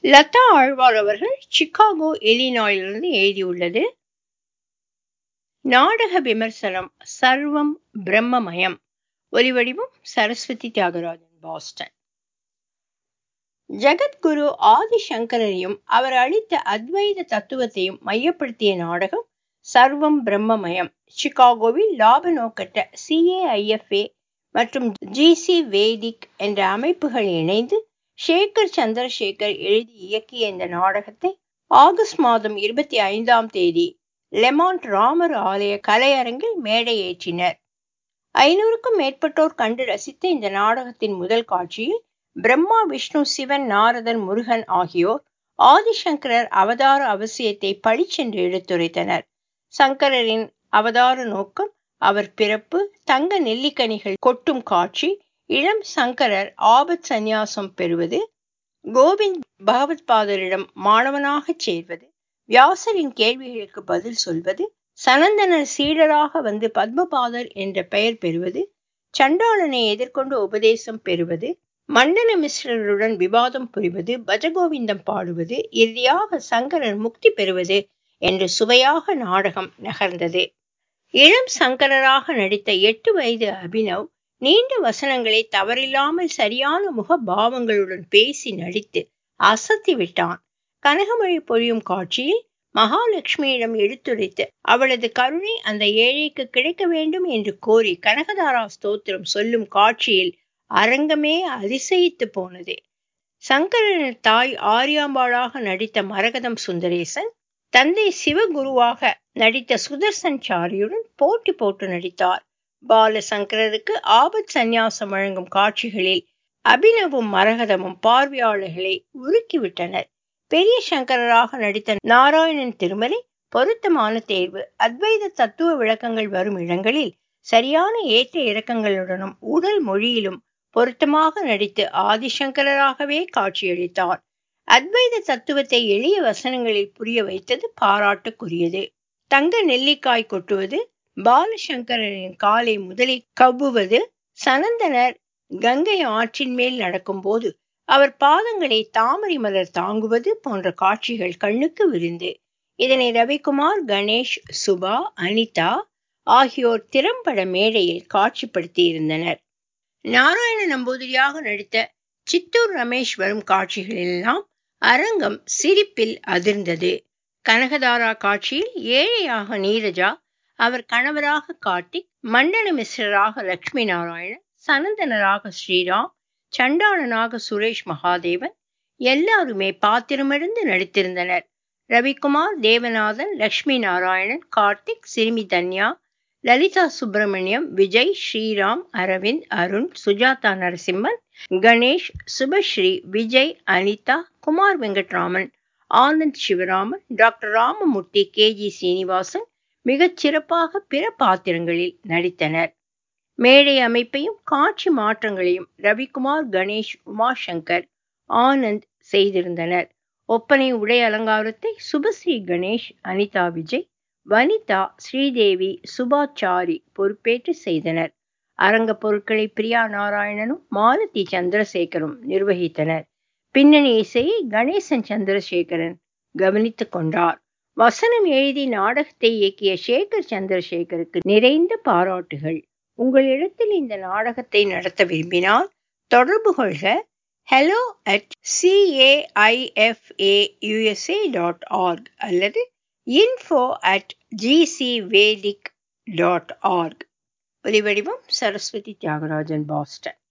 லதா ஆழ்வார் அவர்கள் சிகாகோ இலினாயிலிருந்து எழுதியுள்ளது நாடக விமர்சனம் சர்வம் பிரம்மமயம் ஒலிவடிவம் சரஸ்வதி தியாகராஜன் பாஸ்டன் ஜெகத்குரு ஆதிசங்கரையும் அவர் அளித்த அத்வைத தத்துவத்தையும் மையப்படுத்திய நாடகம் சர்வம் பிரம்மமயம் சிகாகோவில் லாப நோக்கற்ற சிஏஐஎஃப்ஏ மற்றும் ஜிசி வேதிக் என்ற அமைப்புகள் இணைந்து சேகர் சந்திரசேகர் எழுதி இயக்கிய இந்த நாடகத்தை ஆகஸ்ட் மாதம் இருபத்தி ஐந்தாம் தேதி லெமாண்ட் ராமர் ஆலய கலையரங்கில் மேடை ஏற்றினர் ஐநூறுக்கும் மேற்பட்டோர் கண்டு ரசித்த இந்த நாடகத்தின் முதல் காட்சியில் பிரம்மா விஷ்ணு சிவன் நாரதன் முருகன் ஆகியோர் ஆதிசங்கரர் அவதார அவசியத்தை பழிச்சென்று எடுத்துரைத்தனர் சங்கரரின் அவதார நோக்கம் அவர் பிறப்பு தங்க நெல்லிக்கனிகள் கொட்டும் காட்சி இளம் சங்கரர் ஆபத் சந்நியாசம் பெறுவது கோவிந்த் பகவத் பாதரிடம் மாணவனாகச் சேர்வது வியாசரின் கேள்விகளுக்கு பதில் சொல்வது சனந்தனர் சீடராக வந்து பத்மபாதர் என்ற பெயர் பெறுவது சண்டாளனை எதிர்கொண்டு உபதேசம் பெறுவது மண்டல மிஸ்ரருடன் விவாதம் புரிவது பஜகோவிந்தம் பாடுவது இறுதியாக சங்கரர் முக்தி பெறுவது என்று சுவையாக நாடகம் நகர்ந்தது இளம் சங்கரராக நடித்த எட்டு வயது அபினவ் நீண்ட வசனங்களை தவறில்லாமல் சரியான முக பாவங்களுடன் பேசி நடித்து அசத்தி விட்டான் கனகமழை பொழியும் காட்சியில் மகாலட்சுமியிடம் எடுத்துரைத்து அவளது கருணை அந்த ஏழைக்கு கிடைக்க வேண்டும் என்று கோரி கனகதாரா ஸ்தோத்திரம் சொல்லும் காட்சியில் அரங்கமே அதிசயித்து போனது சங்கரனின் தாய் ஆரியாம்பாளாக நடித்த மரகதம் சுந்தரேசன் தந்தை சிவகுருவாக நடித்த சுதர்சன் சாரியுடன் போட்டி போட்டு நடித்தார் பாலசங்கரருக்கு ஆபத் சந்நியாசம் வழங்கும் காட்சிகளில் அபினவும் மரகதமும் பார்வையாளர்களை உருக்கிவிட்டனர் பெரிய சங்கரராக நடித்த நாராயணன் திருமலை பொருத்தமான தேர்வு அத்வைத தத்துவ விளக்கங்கள் வரும் இடங்களில் சரியான ஏற்ற இறக்கங்களுடனும் உடல் மொழியிலும் பொருத்தமாக நடித்து ஆதிசங்கரராகவே காட்சியளித்தார் அத்வைத தத்துவத்தை எளிய வசனங்களில் புரிய வைத்தது பாராட்டுக்குரியது தங்க நெல்லிக்காய் கொட்டுவது பாலசங்கரனின் காலை முதலில் கவ்வுவது சனந்தனர் கங்கை ஆற்றின் மேல் நடக்கும்போது அவர் பாதங்களை தாமரை மலர் தாங்குவது போன்ற காட்சிகள் கண்ணுக்கு விருந்து இதனை ரவிக்குமார் கணேஷ் சுபா அனிதா ஆகியோர் திறம்பட மேடையில் காட்சிப்படுத்தி இருந்தனர் நாராயண நம்பூதிரியாக நடித்த சித்தூர் ரமேஷ் வரும் காட்சிகளெல்லாம் அரங்கம் சிரிப்பில் அதிர்ந்தது கனகதாரா காட்சியில் ஏழையாக நீரஜா அவர் கணவராக கார்த்திக் மண்டல மிஸ்ரராக லட்சுமி நாராயணன் சனந்தனராக ஸ்ரீராம் சண்டாளனாக சுரேஷ் மகாதேவன் எல்லாருமே பாத்திரமிருந்து நடித்திருந்தனர் ரவிக்குமார் தேவநாதன் லட்சுமி நாராயணன் கார்த்திக் சிறுமி Dhanya Lalitha Subramaniam Vijay Sriram Aravind Arun Sujatha Narasimhan Ganesh Subhashree Vijay Anitha Kumar Venkatraman Anand Sivaraman doctor Ramamoorthy K G Srinivasan மிகச் சிறப்பாக பிற பாத்திரங்களில் நடித்தனர் மேடை அமைப்பையும் காட்சி மாற்றங்களையும் ரவிக்குமார் கணேஷ் உமாசங்கர் ஆனந்த் செய்திருந்தனர் ஒப்பனை உடை அலங்காரத்தை சுபஸ்ரீ கணேஷ் அனிதா விஜய் வனிதா ஸ்ரீதேவி சுபாச்சாரி பொறுப்பேற்று செய்தனர் அரங்க பொருட்களை பிரியா நாராயணனும் மாலதி சந்திரசேகரும் நிர்வகித்தனர் பின்னணி இசையை கணேசன் சந்திரசேகரன் கவனித்துக் கொண்டார் வசனம் எழுதி நாடகத்தை இயக்கிய சேகர் சந்திரசேகருக்கு நிறைந்த பாராட்டுகள் உங்களிடத்தில் இந்த நாடகத்தை நடத்த விரும்பினால் தொடர்பு கொள்க hello at C A I F A dot org அல்லது info at G C vedic dot org ஒலிவடிவம் சரஸ்வதி தியாகராஜன் பாஸ்டன்